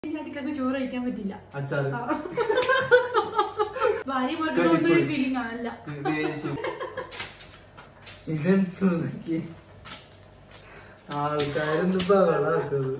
ഇതിനകത്ത് ചോറ് കഴിക്കാൻ പറ്റില്ല അച്ചാറ് ഭാര്യമാർക്ക് തോന്നുന്ന ഒരു ഫീലിംഗ് ആണല്ല ദേഷ്യം ഇതെന്ത് നോക്കി ആൾക്കാരൊന്നും ബഹളാക്കുന്നത്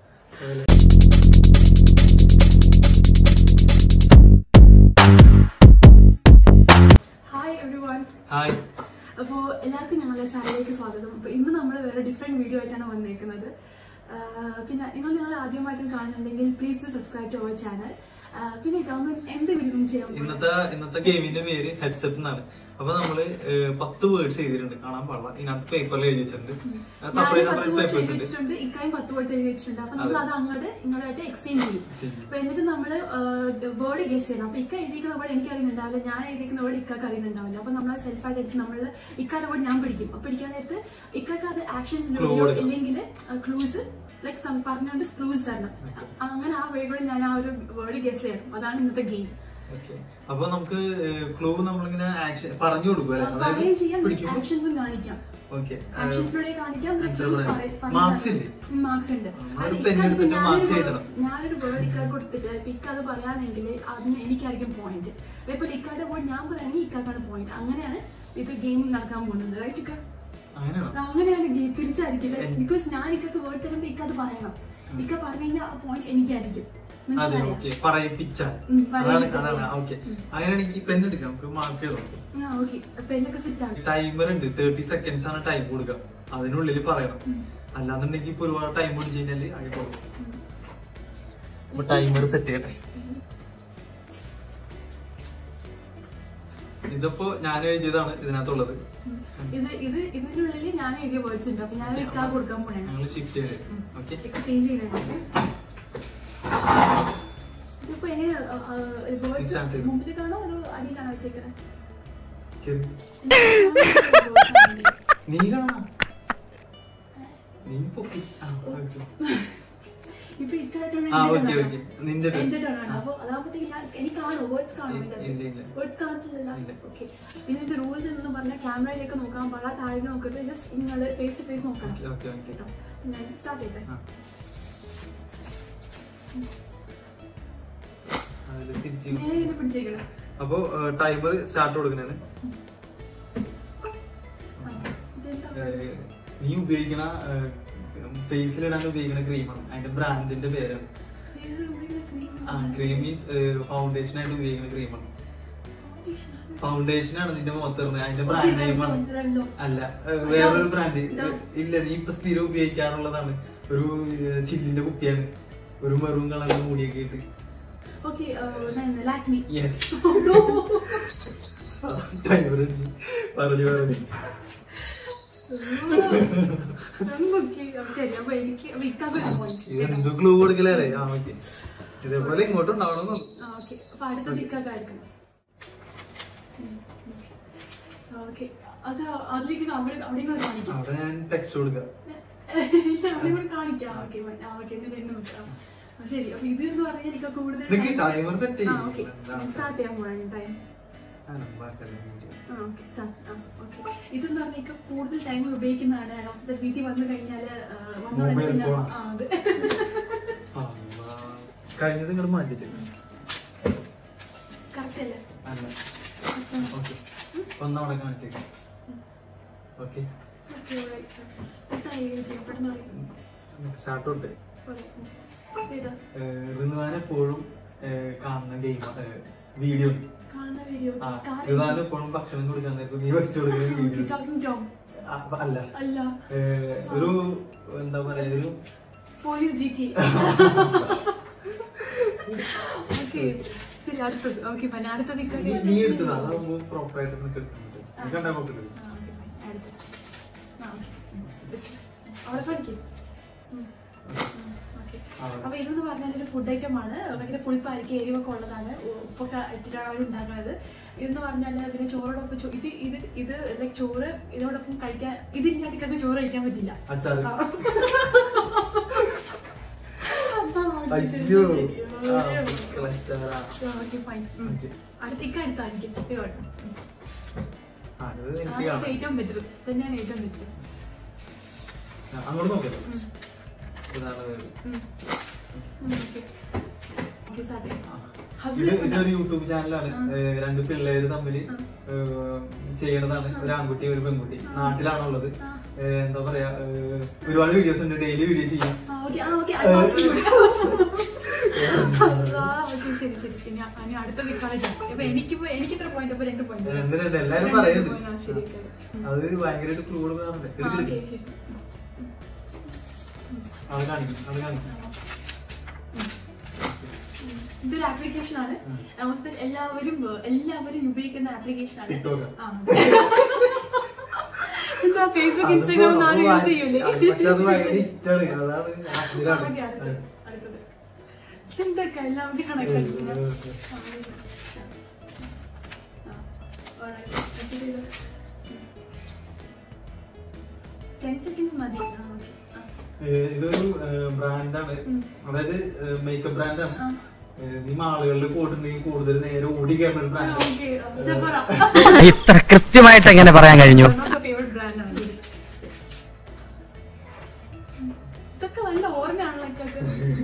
ഹായ് എവ്രി വൺ ഹായ് അപ്പോൾ എല്ലാവർക്കും ഞങ്ങളുടെ ചാനലിലേക്ക് സ്വാഗതം അപ്പോൾ ഇന്ന് നമ്മൾ വേറെ ഡിഫറെൻറ്റ് വീഡിയോ ആയിട്ടാണ് വന്നേക്കുന്നത് ആഹ് പിന്നെ നിങ്ങൾ ഞങ്ങൾ ആദ്യമായിട്ടും കാണുന്നുണ്ടെങ്കിൽ please to subscribe to our channel പിന്നെ ഗവൺമെന്റ് എന്ത് വീഡിയോ ചെയ്യാൻ പോകുന്നത്? ഇന്നത്തെ ഇന്നത്തെ ഗെയിമിന്റെ പേര് ഹെഡ്സെറ്റ് എന്നാണ് അപ്പൊ നമ്മള് ഏഹ്, പത്ത് വേർഡ്സ് ചെയ്തിട്ടുണ്ട് കാണാൻ പാടില്ല ഇതിനകത്ത് പേപ്പറിൽ എഴുതി വെച്ചിട്ടുണ്ട് ഞാനും സെപ്പറേറ്റ് പത്ത് സെപ്പറേറ്റ് വേർഡ്സ് പേപ്പേഴ്സ് എഴുതി ഉണ്ട് വെച്ചിട്ടുണ്ട് ഇക്കായും പത്ത് വേർഡ്സ് എഴുതി വെച്ചിട്ടുണ്ട് അപ്പൊ നമ്മൾ അത് അങ്ങോട്ട് ഇങ്ങോട്ടായിട്ട് എക്സ്ചേഞ്ച് ചെയ്യും ചെയ്യും. അപ്പൊ എന്നിട്ട് നമ്മള് വേർഡ് ഗസ് ചെയ്യണം അപ്പൊ ഇക്ക എഴുതിക്കുന്ന വേർഡ് എനിക്ക് അറിയുന്നുണ്ടാവില്ല ഞാൻ എഴുതിക്കുന്ന വേർഡ് ഇക്കാക്ക് അറിയുന്നുണ്ടാവില്ല അപ്പൊ നമ്മൾ സെൽഫായിട്ട് എടുത്ത് നമ്മൾ ഇക്കാന്റെ വേർഡ് ഞാൻ പിടിക്കും അപ്പൊ പിടിക്കാൻ നേരത്ത് ഇക്കാക്ക് അത് ആക്ഷൻസിന്റെ Clue വീഡിയോ കൊടുക്കണം. ഇല്ലെങ്കിൽ ക്ലൂസ് ലൈക്ക് പറഞ്ഞുകൊണ്ട് ക്ലൂസ് തരണം അങ്ങനെ ആ വഴി കൂടെ ഞാൻ ആ ഒരു വേർഡ് ഗസ് ചെയ്യണം അതാണ് ഇന്നത്തെ ഗെയിം Okay. അപ്പൊ നമുക്ക് ക്ലൂ നമ്മളിങ്ങനെ ആക്ഷൻ പറഞ്ഞു കൊടുക്കും അല്ലേ പറയുകയും ചെയ്യാം പിടിക്കുമ്പോ ആക്ഷൻസും കാണിക്കാം ഓക്കെ ആക്ഷൻസിലൂടെ കാണിക്കാം answer പറയാം. Marks ഇല്ലേ? മാർക്സ് ഉണ്ട് ആ, അത് ഒരു pen ഇക്കാക്ക് എടുത്തിട്ട് ഞാനൊരു marks word- എഴുതണം. ഞാനൊരു വേർഡ് ഇക്കാക്ക് കൊടുത്തിട്ട് ഇപ്പൊ ഇക്ക അത് പറയുകയാണെങ്കിൽ അതിന് എനിക്കായിരിക്കും പോയിന്റ് ഇപ്പൊ ഇക്കാന്റെ വേർഡ് ഞാൻ പറയുകയാണെങ്കിൽ ഇക്കാക്കാണ് പോയിന്റ് അങ്ങനെയാണ് ഇത് ഗെയിം നടക്കാൻ പോകുന്നത് റൈറ്റ് ഇക്ക അങ്ങനെയാണോ അങ്ങനെയാണ് ഗെയിം തിരിച്ചായിരിക്കില്ല എൻ- ബിക്കോസ് ഞാൻ ഇക്കക്ക് വേർഡ് തരുമ്പോ ഇക്ക അത് പറയണം ഇക്ക പറഞ്ഞു കഴിഞ്ഞാൽ ആ പോയിന്റ് എനിക്കായിരിക്കും അതെ മനസ്സിലായോ ഓക്കെ പറയിപ്പിച്ചാൽ ഉം, അതാണ് പറയിപ്പിച്ചാൽ. അതാണ് ഓക്കെ അങ്ങനെയാണെങ്കിൽ പെൻ എടുക്കാം നമുക്ക് മാർക്ക് എഴുതാം ആ ഓക്കെ അപ്പൊ എന്നൊക്കെ സെറ്റ് ആണ് ടൈമർ ഉണ്ട് തേർട്ടി സെക്കൻഡ്സ് ആണ് ടൈം കൊടുക്കുക അതിനുള്ളിൽ പറയണം അല്ലാന്നുണ്ടെങ്കിൽ ഇപ്പൊ ഒരുപാട് ടൈം പിടിച്ച് കഴിഞ്ഞാല് ആകെ പോകും അപ്പൊ ടൈമർ സെറ്റ് ചെയ്യട്ടെ ഇതിപ്പോ ഞാൻ എഴുതിയതാണ് ഇതിനകത്തുള്ളത് ഇത് ഇത് ഇതിനുള്ളിൽ ഞാൻ എഴുതിയ വേർഡ്സ് ഉണ്ട് അപ്പൊ ഞാൻ ഇക്കാ കൊടുക്കാൻ പോണേ ഞങ്ങൾ ഷിഫ്റ്റ് ചെയ്ത് ഓക്കെ എക്സ്ചേഞ്ച് ചെയ്യുന്നുണ്ട് ഇതിപ്പോ എങ്ങനെയാ വേർഡ്സ് Start ചെയ്തു. മുമ്പിൽ കാണോ അതോ അടിയിലാണോ വെച്ചേക്കുന്നത് നീ കാണാം നീ പൊക്കി ആ, okay. ഇപ്പൊ ഇക്കായിട്ടാണ് ആ ഓക്കെ ഓക്കെ നിന്റെ turn. എന്റെ ടേൺ ആണ് അപ്പൊ അതാകുമ്പോഴത്തേക്ക് ഞാൻ എനിക്ക് കാണോ വേർഡ്സ് കാണോ ഇല്ല, ഇല്ല, ഇല്ല. വേർഡ്സ് കാണത്തില്ലല്ലോ ഇല്ല. ഓക്കെ പിന്നെ ഇതിന്റെ റൂൾസ് എന്ന് പറഞ്ഞാൽ ക്യാമറയിലേക്ക് നോക്കാൻ പാടില്ല താഴേക്ക് നോക്കരുത് ജസ്റ്റ് നിങ്ങൾ ഫേസ് ടു ഫേസ് നോക്കണം ഓക്കെ ഓക്കെ ഓക്കെ കേട്ടോ ഞാൻ സ്റ്റാർട്ട് ചെയ്തേ ആ. അതില് തിരിച്ച് നേരെ ഇങ്ങനെ പിടിച്ചേക്കണം അപ്പോ ടൈമർ സ്റ്റാർട്ട് കൊടുക്കുന്നതാണ് ഇതെന്താ ഏഹ്, നീ ഉപയോഗിക്കണ ഫേസിലിടാൻ ഉപയോഗിക്കുന്ന ക്രീമാണ് അതിന്റെ ബ്രാൻഡിന്റെ പേരാണ് വേറൊരു ഉപയോഗിക്കുന്ന cream ആ ക്രീം മീൻസ് ഫൗണ്ടേഷൻ ആയിട്ട് ഉപയോഗിക്കുന്ന ക്രീമാണ് ഫൗണ്ടേഷൻ ആണ് നിന്റെ മുഖത്തിറുന്നത് അതിന്റെ ബ്രാൻഡ് നെയിമാണ് Revlon. അല്ല ഏഹ്, വേറൊരു ബ്രാൻഡ് Dove. ഇല്ല നീ ഇപ്പൊ സ്ഥിരം ഉപയോഗിക്കാറുള്ളതാണ് ഒരു ഏഹ്, ചില്ലിന്റെ കുപ്പിയാണ് ഒരു മെറൂൺ കളർ മൂടിയൊക്കെ ഇട്ട് Okay, uh, then Lakme. Yes timer പറഞ്ഞു പറഞ്ഞു Okay, അപ്പൊ ശരി അപ്പൊ എനിക്ക് അപ്പൊ ഇക്കാക്ക് ഒരു point. ഇതെന്ത് ക്ലൂ കൊടുക്കലേ ആ ഓക്കെ ഇതേപോലെ ഇങ്ങോട്ട് ഉണ്ടാവണമെന്നുള്ളൂ ആ, okay. അപ്പൊ അടുത്തത് ഇക്കാക്കായിരിക്കണം ഓക്കെ അത് അതിലേക്ക് അവിടെ അവിടെ കൂടെ കാണിക്കാം അവിടെ ഞാൻ ടെക്സ്റ്റ് കൊടുക്കാം ഇല്ല, അവിടെ കൂടെ കാണിക്കാം ഓക്കെ ആ ഓക്കെ എന്നിട്ട് എന്നെ നോക്കാം ആ, ശരി അപ്പൊ ഇത് എന്ന് പറഞ്ഞാൽ എനിക്ക് കൂടുതൽ നിനക്ക് timer set ചെയ്യ്. ആ ഓക്കെ എന്താണ്? സ്റ്റാർട്ട് ചെയ്യാൻ പോവാണ് ടൈം ആ, നമ്പാക്കല്ലേ മൂടി. ആ ഓക്കെ സ്റ്റാർട്ട് ആ ഓക്കെ ഇതെന്ന് പറഞ്ഞാൽ ഇപ്പൊ കൂടുതൽ ടൈം ഉപയോഗിക്കുന്നതാണ് അവസ്ഥ വീട്ടിൽ വന്നു കഴിഞ്ഞാൽ വന്നോടെ Mobile പിന്നെ phone. ആ അതെ അമ്മ. കഴിഞ്ഞത് നിങ്ങൾ മാറ്റിച്ചു കറക്റ്റ് അല്ലേ അല്ല ഓക്കെ ഒന്നവിടെ കാണിച്ചേക്കാം ഓക്കെ ഓക്കെ എത്തായി പെട്ടെന്ന് പറയും സ്റ്റാർട്ട് തൊട്ട് ഏതാ റിനുവാൻ എപ്പോഴും ഏഹ്, കാണുന്ന ഗെയിം വീഡിയോ കാണുന്ന വീഡിയോ ആ റിനുവാൻ എപ്പോഴും ഭക്ഷണം കൊടുക്കാൻ നേരത്ത് നീ വെച്ചു കൊടുക്കുന്ന വീഡിയോ ടോക്കിംഗ് ടോം അല്ല അല്ല ഏഹ്, ഒരു എന്താ പറയാ ഒരു പോലീസ് ജി ടി ഓക്കെ ശരി അടുത്തത് ഓക്കെ പിന്നെ അടുത്തത് ഇക്ക- നീ- നീ എടുത്തതാ അതാവുമ്പോ പ്രോപ്പർ ആയിട്ട് നിനക്ക് എടുക്കാൻ പറ്റും നീ കണ്ടാ നോക്കുന്നത് ആ, okay, fine. അടുത്തത്. ആ, okay. അവിടെ കാണിക്ക്. ഉം. ഉം, okay. ആ. അപ്പൊ ഇതെന്ന് പറഞ്ഞാൽ ഒരു ഫുഡ് ഐറ്റം ആണ് ഭയങ്കര പുളിപ്പായിരിക്കും എരിവൊക്കെ ഉള്ളതാണ് ഉപ്പൊക്കെ ഇട്ടിട്ടാണ് അവർ ഉണ്ടാക്കുന്നത് ഇതെന്ന് പറഞ്ഞാൽ പിന്നെ ചോറോടൊപ്പം ചോ- ഇത് ഇത് ഇത് ലൈക്ക് ചോറ് ഇതോടൊപ്പം കഴിക്കാൻ ഇതില്ലാണ്ടിക്കൊക്കെ ചോറ് കഴിക്കാൻ പറ്റില്ല അച്ചാറ് ആ. അതാ അയ്യോ ശരി. ആ, അച്ചാറാ. Okay fine Okay. അടുത്ത ഇക്ക അടുത്തായിരിക്കും ഇതോട്ടെ ആ, ഇത് എനിക്ക് ആ, ഇത് കാണാം ഏറ്റവും ബെറ്റർ തന്നെയാണ് ഏറ്റവും ബെറ്റർ ആ, അങ്ങോട്ട് നോക്കല്ലോ ഇതാണ് വേവ്. ഇത് ഇതൊരു യൂട്യൂബ് ചാനലാണ് ഏഹ് രണ്ട് പിള്ളേര് തമ്മിൽ ചെയ്യണതാണ് ഒരു ആൺകുട്ടി ഒരു പെൺകുട്ടി നാട്ടിലാണുള്ളത് ഏഹ് എന്താ പറയാ ഏഹ് ഒരുപാട് വീഡിയോസ് ഉണ്ട് ഡെയിലി വീഡിയോ ചെയ്യും ശരി ശരി ഇനി ഇനി അടുത്ത നിൽക്കാതെ ഇപ്പൊ എനിക്കിപ്പോ എനിക്ക് ഇത്ര പോയിന്റ് അപ്പൊ രണ്ട് പോയിന്റ് രണ്ട് രണ്ട് എല്ലാരും പറയുന്നത് അത് ഭയങ്കരമായിട്ട് ക്രൂഡ് എടുക്കില്ല അത് കാണിക്കും അത് കാണിക്കും ഇതൊരു ആപ്ലിക്കേഷൻ ആണ് അവസ്ഥ എല്ലാവരും എല്ലാവരും ഉപയോഗിക്കുന്ന ആപ്ലിക്കേഷൻ ആണ് ടിക്ടോക്ക് ആ. എന്താ ഫേസ്ബുക്ക് ഇൻസ്റ്റാഗ്രാം ഒന്നും ആരും യൂസ് ചെയ്യൂലേ പക്ഷെ അത് ഭയങ്കര ഹിറ്റാണ് അതാണ് ഇതിലാണ് ഓക്കേ, അടുത്തത്, അടുത്തത്. എന്തൊക്കെ എല്ലാവരും കണക്കാക്കില്ല ടെൻ സെക്കൻഡ്സ് മതി ആ, okay. ആ. ഏഹ് ഇതൊരു ബ്രാൻഡാണ് ഉം. അതായത് മേക്കപ്പ് ബ്രാൻഡാണ് ആ. ഈ മാളുകളിൽ പോയിട്ടുണ്ടെങ്കിൽ കൂടുതൽ നേരെ ഓടി കയറുന്ന ഒരു ആ, ബ്രാൻഡ് okay. ആ, Sephora. ഇത്ര കൃത്യമായിട്ട് എങ്ങനെ പറയാൻ കഴിഞ്ഞു One of the favorite brand ആണ് ഇത്. ഇതൊക്കെ നല്ല ഓർമ്മയാണല്ലോ ഇതൊക്കെ.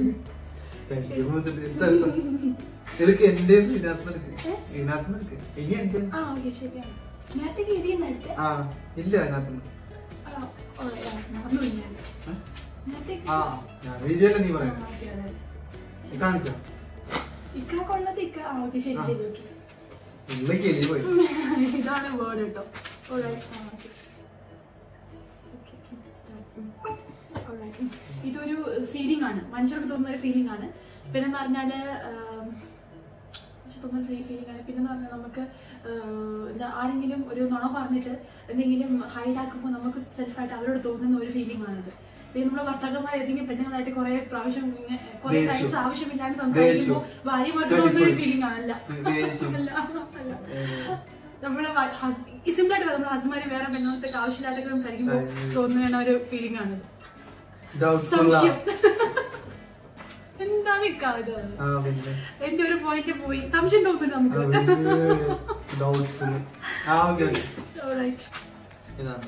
ഇതൊക്കെ എന്റെ ഇതിനകത്ത് എടുക്ക് ഇതിനകത്ത് എടുക്ക് ഇനി എന്റെ ആ ഓക്കെ ശരിയാണ് നേരത്തെ ഇതിൽ നിന്ന് എടുത്തേ ആ ഇല്ല അതിനകത്ത് ആ, ഓ, ആ, മറന്നുപോയി ഞാൻ. നേരത്തെ ആ ഞാൻ വീഡിയോല്ല നീ പറയാം ആ, okay, അതെ. നീ കാണിച്ചോ ഇക്ക കൊണ്ടത് ഇക്ക ആ ഓക്കെ ശരി ശരി ഓക്കെ ഇല്ല കിളി പോയി ഇതാണ് വേർഡ് കേട്ടോ Alright, ആ, okay. Okay, start. ഉം. Alright, ഉം. ഇതൊരു ഫീലിംഗ് ആണ് മനുഷ്യർക്ക് തോന്നുന്ന ഒരു ഫീലിംഗ് ആണ് പിന്നെന്ന് പറഞ്ഞാല് ആം, പക്ഷെ തോന്നുന്ന ഫീലിംഗ് ആണ് പിന്നെന്ന് പറഞ്ഞാൽ നമുക്ക് ആഹ്, എന്താ ആരെങ്കിലും ഒരു നുണ പറഞ്ഞിട്ട് എന്തെങ്കിലും ഹൈഡ് ആക്കുമ്പോൾ നമുക്ക് സെൽഫായിട്ട് അവരോട് തോന്നുന്ന ഒരു ഫീലിംഗ് ആണത് പിന്നെ നമ്മുടെ ഭർത്താക്കന്മാർ ഏതെങ്കിലും പെണ്ണുങ്ങളായിട്ട് കുറെ പ്രാവശ്യം ഇങ്ങനെ കുറെ ദേഷ്യം. ടൈംസ് ആവശ്യമില്ലാണ്ട് സംസാരിക്കുമ്പോൾ ഭാര്യമാർക്ക് തോന്നുന്ന ഒരു ഫീലിംഗ് ആണല്ല ദേഷ്യം. അല്ല അല്ല നമ്മള് സിമ്പിൾ ആയിട്ട് നമ്മുടെ ഹസ്ബൻഡ് വേറെ പെണ്ണുങ്ങൾക്ക് ആവശ്യമില്ലാത്തൊക്കെ സംസാരിക്കുമ്പോൾ അതെ. തോന്നുന്ന ഒരു ഫീലിംഗ് ആണ് ഡൗട്ട്ഫുൾ സംശയം എന്താണ് ഇക്കാത് ആ പിന്നെ എന്റെ ഒരു പോയിന്റ് പോയി സംശയം തോന്നുന്നു നമുക്ക് ഡൗട്ട്ഫുൾ ആ ഓക്കെ ഓക്കെ Alright. ഇതാണ്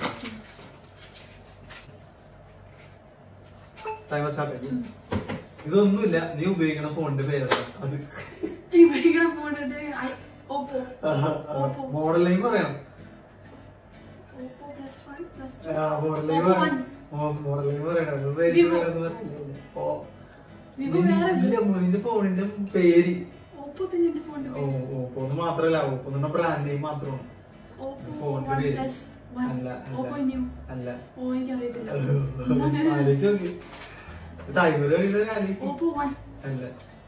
ടൈമർ സ്റ്റാർട്ട് ആക്കി ഇതൊന്നുമില്ല നീ ഉപയോഗിക്കണ ഫോണിന്റെ പേരാണ് അത് ഈ ഭയങ്കര പോണത് ഓപ്പോ ഓപ്പോ മോഡൽ നെയിം പറയണം ഓപ്പോ പ്ലസ് വൺ പ്ലസ് ആ, മോഡൽ നെയിം ഓപ്പോ പറയണം ഓ, മോഡൽ നെയിം പറയണം അത് പേര് വിവോ. വേറൊന്നും പറയില്ല. ഓ. വിവോ വേറെ ഇല്ല നിന്റെ ഫോണിന്റെ പേര് ഓപ്പോ തന്നെ എന്റെ ഫോണിന്റെ ഓ പേര് ഓപ്പോ എന്ന് മാത്രല്ല ഓപ്പോ എന്ന ബ്രാൻഡ് നെയിം മാത്രമാണ് ഓപ്പോ ഫോണിന്റെ വൺ പേര് പ്ലസ് വൺ അല്ല ഓപ്പോ അല്ല ന്യൂ അല്ല ഓ എനിക്കറിയത്തില്ല ആലോചിച്ച് നോക്ക് ടൈമർ കഴിയുന്ന ആലോചിക്ക് ഓപ്പോ വൺ അല്ല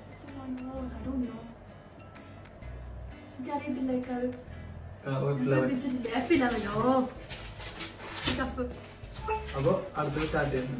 എനിക്കറിയത്തില്ല ഇക്കാത് ആ, ഒരു flower. എഫ് ഇലവൻ ഓ ടഫ് അപ്പൊ അടുത്തത് സ്റ്റാർട്ട് ചെയ്യാം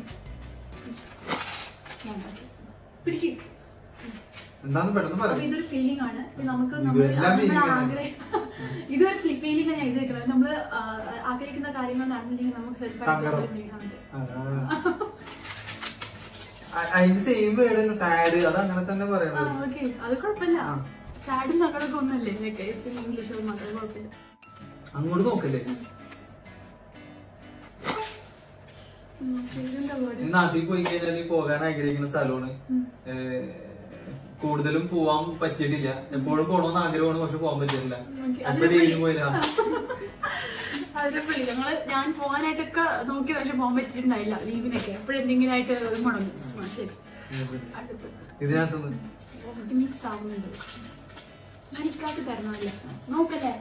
പിടിക്കും എന്താന്ന് പെട്ടെന്ന് അപ്പൊ പറയാം ഇതൊരു ഫീലിംഗ് ആണ് ഇത് നമുക്ക് ഇത് നമ്മൾ എല്ലാം feeling ആണ്. ആഗ്രഹം ഇതൊരു ഫീലിംഗ് ഞാൻ എഴുതി വെക്കുന്നത് നമ്മൾ ആഗ്രഹിക്കുന്ന കാര്യങ്ങൾ നടന്നില്ലെങ്കിൽ നമുക്ക് സങ്കടം. സെൽഫ് അതിന്റെ സെയിം വേർഡ് സാഡ് അത് അങ്ങനെ തന്നെ പറയണത് ഓക്കെ അത് കുഴപ്പമില്ല ആ. സാഡും സങ്കടമൊക്കെ ഒന്നല്ലേ ലൈക്ക് ഇറ്റ്സ് ഇംഗ്ലീഷ് അത് മാത്രമേ കുഴപ്പമില്ല അങ്ങോട്ട് നോക്കല്ലേ ഉം, ഇതെന്താ നീ വേർഡ് നാട്ടിൽ പോയി കഴിഞ്ഞാൽ നീ പോകാൻ ആഗ്രഹിക്കുന്ന സ്ഥലമാണ് ഏഹ്, കൂടുതലും പോവാൻ പറ്റിയിട്ടില്ല എപ്പോഴും പോകണമെന്ന് ആഗ്രഹമാണ് പക്ഷെ പോകാൻ പറ്റിയിട്ടില്ല Okay, അപ്പൊ അതിനെ ഡെയിലി പറ്റി- പോയില്ല അതിനെപ്പറ്റി ഞങ്ങള് ഞാൻ പോകാനായിട്ടൊക്കെ നോക്കി പക്ഷെ പോകാൻ പറ്റിയിട്ടുണ്ടായില്ല ലീവിനൊക്കെ എപ്പോഴെന്തെങ്കിലും ആയിട്ട് അത് മുടങ്ങും ആ, ശരി അടുത്ത് ഇതിനകത്തുനിന്ന് മിക്സ് ആവുന്നുണ്ട് ഞാൻ ഇക്കാക്ക് തരണമല്ല നോക്കല്ലേ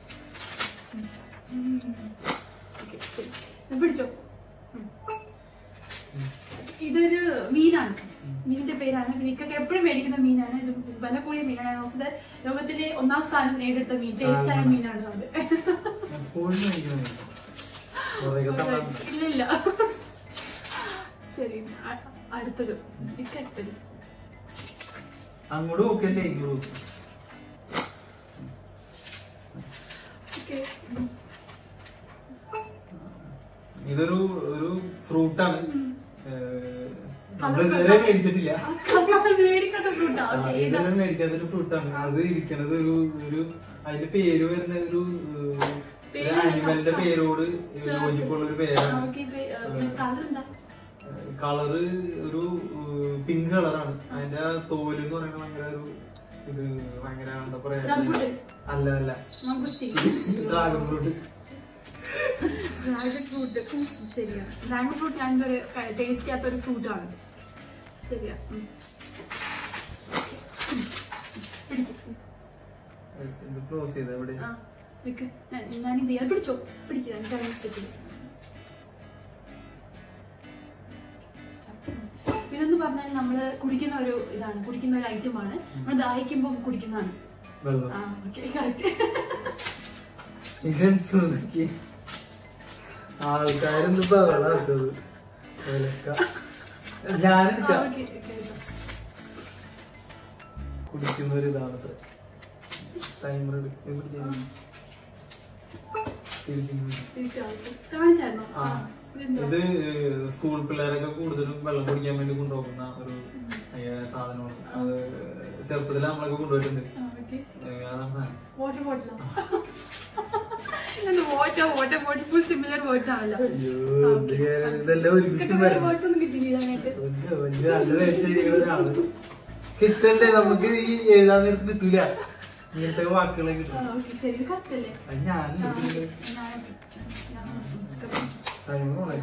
ഉം. Okay, ശരി. ഇത് പിടിച്ചോ ഉം. ഇതൊരു മീനാണ് മീനിന്റെ പേരാണ് പിന്നെ ഇക്കൊക്കെ എപ്പോഴും മേടിക്കുന്ന മീനാണ് ഇത് വില കൂടിയ മീനാണ് അവസ്ഥ ലോകത്തിലെ ഒന്നാം സ്ഥാനം നേടിയെടുത്ത മീൻ ടേസ്റ്റ് ആയ മീനാണ് അത് എപ്പോഴും കഴിക്കുന്നത് കുറേയൊക്കെ തള്ളാൻ. ഇല്ല ഇല്ല ശരി അ- അടുത്തത് ഇക്ക അടുത്തത് അങ്ങോട്ട് നോക്കല്ലേ ഇങ്ങോട്ട് നോക്ക്. ഓക്കെ ഇതൊരു ഒരു ഫ്രൂട്ടാണ് നമ്മൾ ഇതുവരെ മേടിച്ചിട്ടില്ല മേടിക്കാത്ത ഫ്രൂട്ടാ ആ, ഇതുവരെ മേടിക്കാത്തൊരു ഫ്രൂട്ടാണ് അത് ഇരിക്കണത് ഒരു ഒരു അതിന്റെ പേര് വരുന്ന ഒരു പേര് ആനിമലിന്റെ പേരോട് ചേർത്ത്. യോജിപ്പുള്ള ഒരു പേരാണ് കളർ എന്താ കളറ് ഒരു പിങ്ക് കളറാണ് അതിന്റെ ആ തോല് എന്ന് പറയുന്നത് ഭയങ്കര ഒരു ഇത് ഭയങ്കര എന്താ പറയാ റംബുട്ടാൻ. അല്ല അല്ല mangosteen dragon fruit dragon fruit ശരിയാണ് ഡ്രാഗൺ ഫ്രൂട്ട് ഞാൻ ഒരു ടേസ്റ്റ് ചെയ്യാത്ത ഒരു ഫ്രൂട്ടാണ് ശരിയാ ഉം. പിടിക്ക്. ഇത് ക്ലോസ് ചെയ്ത എവിടെ ആ, നിക്ക്. ഞാൻ- ഞാനിത് ചെയ്യാം. പിടിച്ചോ പിടിക്കുക എനിക്ക് അറിയാൻ പറ്റില്ല ഇതെന്ന് പറഞ്ഞാൽ നമ്മള് കുടിക്കുന്ന ഒരു ഇതാണ് കുടിക്കുന്ന ഒരു ഐറ്റം ആണ് നമ്മൾ ദാഹിക്കുമ്പോൾ കുടിക്കുന്നതാണ് വെള്ളം ആ ഓക്കെ കറക്റ്റ് ഇതെന്ത് നോക്കി ആൾക്കാരെന്ത് ബഹളാട്ടത് ഞാനെടുക്കാം കുടിക്കുന്ന ഒരു ഇതാണ് ടൈമർ കാണിച്ചായിരുന്നോ ആ ഇത് സ്കൂൾ പിള്ളേരൊക്കെ കൂടുതലും വെള്ളം കുടിക്കാൻ വേണ്ടി കൊണ്ടുപോകുന്ന ഒരു ഏ, സാധനമാണ് അത് ചെറുപ്പത്തിൽ നമ്മളൊക്കെ കൊണ്ടുപോയിട്ടുണ്ട് ഏ, അതാണ് സാധനം. വാട്ടർ ബോട്ടിലോ water water bottle full similar words ആണല്ലോ അയ്യോ, എന്ത് ചെയ്യാനാണ്? ഇതെല്ലാം ഒരുമിച്ച് വരണം. വേർഡ്സ് ഒന്നും കിട്ടിയില്ല അതിനകത്ത് വലിയ വലിയ നല്ല വേഷയിരിക്കുന്ന ഒരാള് കിട്ടണ്ടേ നമുക്ക് ഈ എഴുതാൻ നേരത്ത് കിട്ടൂല ഇങ്ങനത്തെ വാക്കുകളെ ആ, കിട്ടും okay, ശരി ഇത് correct അല്ലേ അത് ഞാൻ ആ, ഞാൻ- ഞാൻ- ടൈം പോണേ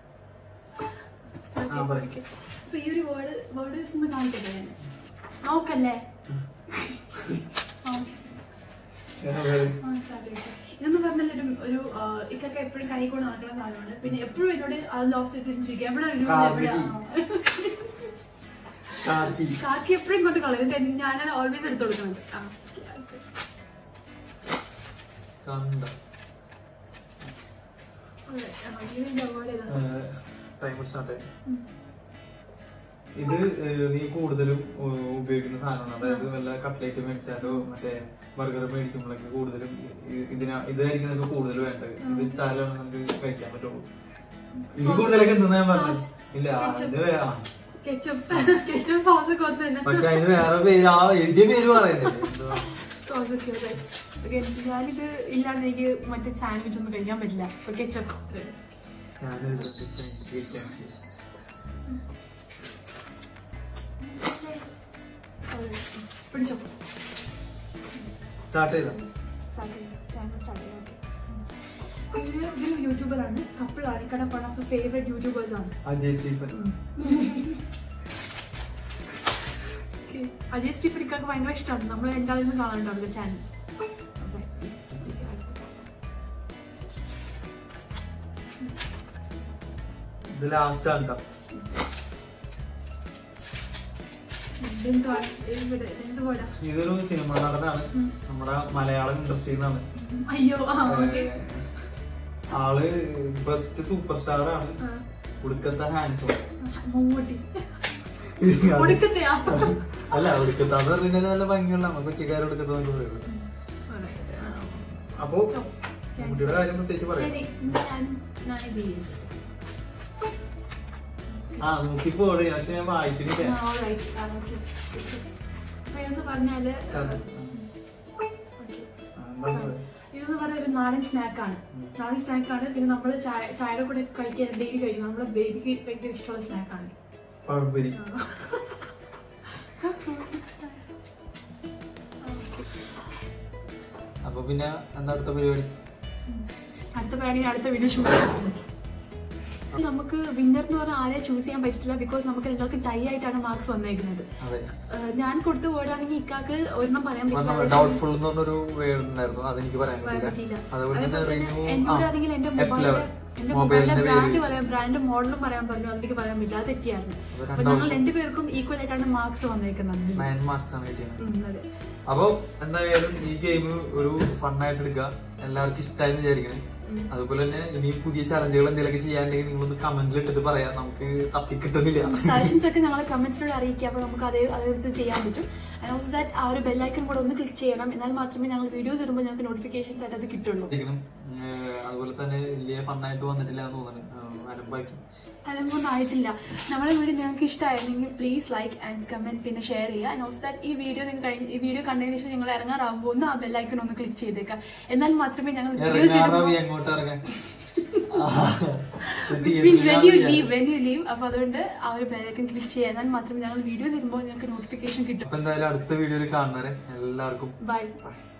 ആ, പറയ്. So, ഈ ഒരു വേർഡ് വേർഡ് ഒന്ന് കാണിക്കട്ടെ ഞാൻ നോക്കല്ലേ ആ, ആ, start ചെയ്യട്ടെ. ഇതെന്ന് പറഞ്ഞാൽ ഒരു ഒരു ആ, ഇക്കൊക്കെ എപ്പോഴും കൈ കൊണ്ട് നടക്കുന്ന സാധനമാണ് പിന്നെ എപ്പോഴും എന്നോട് അത് ലോസ്റ്റ് ചെയ്തിട്ട് ചോദിക്കുക എവിടെ ഒരു കാർത്തികി. എവിടെ കാത്തി കാക്കി എപ്പോഴും കൊണ്ട് കളയും എന്നിട്ട് ഞാനാണ് ഓൾവേസ് എടുത്തു കൊടുക്കുന്നത് ആ കണ്ട അതെ, ആ, ഇതിന്റെ award ഏതാ? ടൈമർ സ്റ്റാർട്ട് ഇത് ഏ, നീ കൂടുതലും ഏ, ഉപയോഗിക്കുന്ന സാധനമാണ് അതായത് വല്ല കട്ട്ലേറ്റ് മേടിച്ചാലോ മറ്റേ ബർഗർ മേടിക്കുമ്പോഴൊക്കെ കൂടുതലും ഇ- ഇതിനാ ഇതായിരിക്കും നമുക്ക് കൂടുതൽ വേണ്ടത് ഇത് ഇട്ടാലാണ് നമുക്ക് കഴിക്കാൻ പറ്റുള്ളൂ ഇത് കൂടുതലൊക്കെ എന്തെന്നാ ഞാൻ പറഞ്ഞത് Sauce. ഇല്ല Ketchup. അതിന് വേ- ആ. കെച്ചപ്പ് കെച്ചപ്പ് സോസ് ഒക്കെ ഒന്ന് തന്നെ പക്ഷെ അതിന് വേറെ പേര് ആ എഴുതിയ പേര് പറയണ്ടേ എന്തുവാ? സോസ് ഒക്കെ അതെ. Okay, ഞാനിത് ഇല്ലാണ്ട് എനിക്ക് മറ്റേ സാൻഡ്വിച്ച് ഒന്നും കഴിക്കാൻ പറ്റില്ല അപ്പൊ കെച്ചപ്പ് ഞാനിത് കഴിക്കാൻ പിടിച്ചോ സ്റ്റാർട്ട് ചെയ്താ ഇതില് ഇതൊരു യൂട്യൂബറാണ് കപ്പിളാണ് ഇക്കടെ one of the favourite YouTubers ആണ് അജയ് ശ്രീപൻ Okay. അജയ് സ്റ്റീഫൻ ഇക്കൊക്കെ ഭയങ്കര ഇഷ്ടമാണ് നമ്മൾ രണ്ടാളിൽ നിന്ന് കാണാനുണ്ട് അവരുടെ ചാനൽ ഇത് ലാസ്റ്റ് ആണ് ട്ടോ. എന്തുവാണ് ഇവിടെ എന്ത് പോടാ ഇതൊരു സിനിമ നടനാണ് നമ്മുടെ മലയാളം ഇൻഡസ്ട്രിയിൽ നിന്നാണ് അയ്യോ ആ ഓക്കെ ഏ, ആള് ബെസ്റ്റ് സൂപ്പർ സ്റ്റാർ ആണ് ഉടുക്കത്തെ ഹാൻഡ്സോം മമ്മൂട്ടി കൊടുക്കത്തെയാ അല്ല ഉടുക്കത്താന്ന് പറഞ്ഞാൽ നല്ല ഭംഗിയുള്ള നമ്മ കൊച്ചിക്കാർ ഉടുക്കത്തെന്ന് പറയുന്നത് അപ്പൊ മമ്മൂട്ടിയുടെ കാര്യം പ്രത്യേകിച്ച് പറയാം ശരി ഞാൻ ഞാനിത് ചെയ്യും ആ നോക്കി പോളെ പക്ഷെ ഞാൻ വായിക്കുന്നില്ല ആ, alright. ആ, okay. അപ്പൊ ഇതെന്ന് പറഞ്ഞാല് ആ, okay. എന്താണ് പറയുക? ഇതെന്ന് പറഞ്ഞ ഒരു നാടൻ സ്നാക്കാണ് നാടൻ സ്നാക്കാണ് പിന്നെ നമ്മൾ ചായ ചായയുടെ കൂടെ കഴിക്കാൻ ഡെയിലി കഴിക്കുന്നത് നമ്മുടെ ബേബിക്ക് ഭയങ്കര ഇഷ്ടമുള്ള സ്നാക്കാണ് പഴംപൊരി അപ്പൊ പിന്നെ എന്താ അടുത്ത പരിപാടി അടുത്ത പരിപാടി അടുത്ത വീഡിയോ ഷൂട്ട് ചെയ്യാം നമുക്ക് വിന്നർ എന്ന് പറഞ്ഞാൽ ആരെ ചൂസ് ചെയ്യാൻ പറ്റില്ല ബിക്കോസ് നമുക്ക് രണ്ടാൾക്ക് ടൈ ആയിട്ടാണ് മാർക്സ് വന്നേക്കുന്നത് അതെ ഏഹ് ഞാൻ കൊടുത്ത വേർഡാണെങ്കിൽ ഇക്കാക്ക് ഒരെണ്ണം പറയാൻ പറ്റില്ല ഡൗട്ട്ഫുൾ എന്ന് പറഞ്ഞൊരു വേർഡ് ഉണ്ടായിരുന്നു അതെനിക്ക് പറയാൻ പറയാൻ പറ്റില്ല പറ്റില്ല അതുപോലെ തന്നെ അതേപോലെ റിന്യൂ തന്നെ എന്നോടാണെങ്കിൽ എന്റെ മൊബൈലിന്റെ എന്റെ മൊബൈലിന്റെ ബ്രാൻഡ് പറയാൻ ബ്രാൻഡ് മോഡലും പറയാൻ പറഞ്ഞു അതെനിക്ക് പറയാൻ പറ്റില്ല അത് തെറ്റിയായിരുന്നു അപ്പൊ അപ്പൊ ഞങ്ങൾ രണ്ടുപേർക്കും ഈക്വൽ ആയിട്ടാണ് മാർക്സ് വന്നേക്കുന്നത് നയൻ മാർക്സ് ആണ് കിട്ടിയത് ഉം, അതെ അപ്പൊ എന്തായാലും ഈ ഗെയിം ഒരു ഫണ്ണായിട്ട് എടുക്കുക എല്ലാവർക്കും ഇഷ്ടമായി വിചാരിക്കണേ അതുപോലെ തന്നെ ഇനി പുതിയ ചലഞ്ചുകൾ എന്തെങ്കിലുമൊക്കെ ചെയ്യാനുണ്ടെങ്കിൽ നിങ്ങളൊന്ന് കമന്റിൽ ഇട്ടിട്ട് പറയാം നമുക്ക് തപ്പി കിട്ടുന്നില്ല സജഷൻസ് ഒക്കെ ഞങ്ങളെ കമന്റ്സിലൂടെ അറിയിക്കുക അപ്പൊ നമുക്ക് അതേ അതനുസരിച്ച് ചെയ്യാൻ പറ്റും ആൻഡ് ഓൾസോ ദാറ്റ് ആ ഒരു ബെല്ലൈക്കൺ കൂടെ ഒന്ന് ക്ലിക്ക് ചെയ്യണം എന്നാൽ മാത്രമേ ഞങ്ങൾ വീഡിയോസ് ഇടുമ്പോൾ ഞങ്ങൾക്ക് നോട്ടിഫിക്കേഷൻസ് ആയിട്ട് അത് കിട്ടുള്ളൂ ഇരിക്കണം. ഏഹ് അതുപോലെ തന്നെ വലിയ ഫണ്ണായിട്ട് വന്നിട്ടില്ല എന്ന് തോന്നുന്നു ഏഹ് അലമ്പാക്കി അതൊന്നും ആയിട്ടില്ല നമ്മുടെ വീഡിയോ നിങ്ങൾക്ക് ഇഷ്ടമായിരുന്നെങ്കിൽ പ്ലീസ് ലൈക്ക് ആൻഡ് കമന്റ് പിന്നെ ഷെയർ ചെയ്യുക ആൻഡ് ഓൾസോ ദാറ്റ് ഈ വീഡിയോ നിങ്ങൾ കഴിഞ്ഞ് ഈ വീഡിയോ കണ്ടതിന് ശേഷം നിങ്ങൾ ഇറങ്ങാറാകുമ്പോൾ ഒന്ന് ആ ബെല്ലൈക്കൺ ഒന്ന് ക്ലിക്ക് ചെയ്തേക്കുക എന്നാൽ മാത്രമേ ഞങ്ങൾ വീഡിയോസ് ഇറങ്ങാറാവി ഇടുമ്പോൾ അങ്ങോട്ട് ഇറങ്ങാൻ which means when you leave when you leave അപ്പൊ അതുകൊണ്ട് ആ ഒരു ബെല്ലൈക്കൻ ക്ലിക്ക് ചെയ്യുക എന്നാൽ മാത്രമേ ഞങ്ങൾ വീഡിയോസ് ഇടുമ്പോൾ ഞങ്ങൾക്ക് നോട്ടിഫിക്കേഷൻ കിട്ടും അപ്പൊ എന്തായാലും അടുത്ത വീഡിയോയിൽ കാണുന്നവരെ എല്ലാവർക്കും ബൈ ബൈ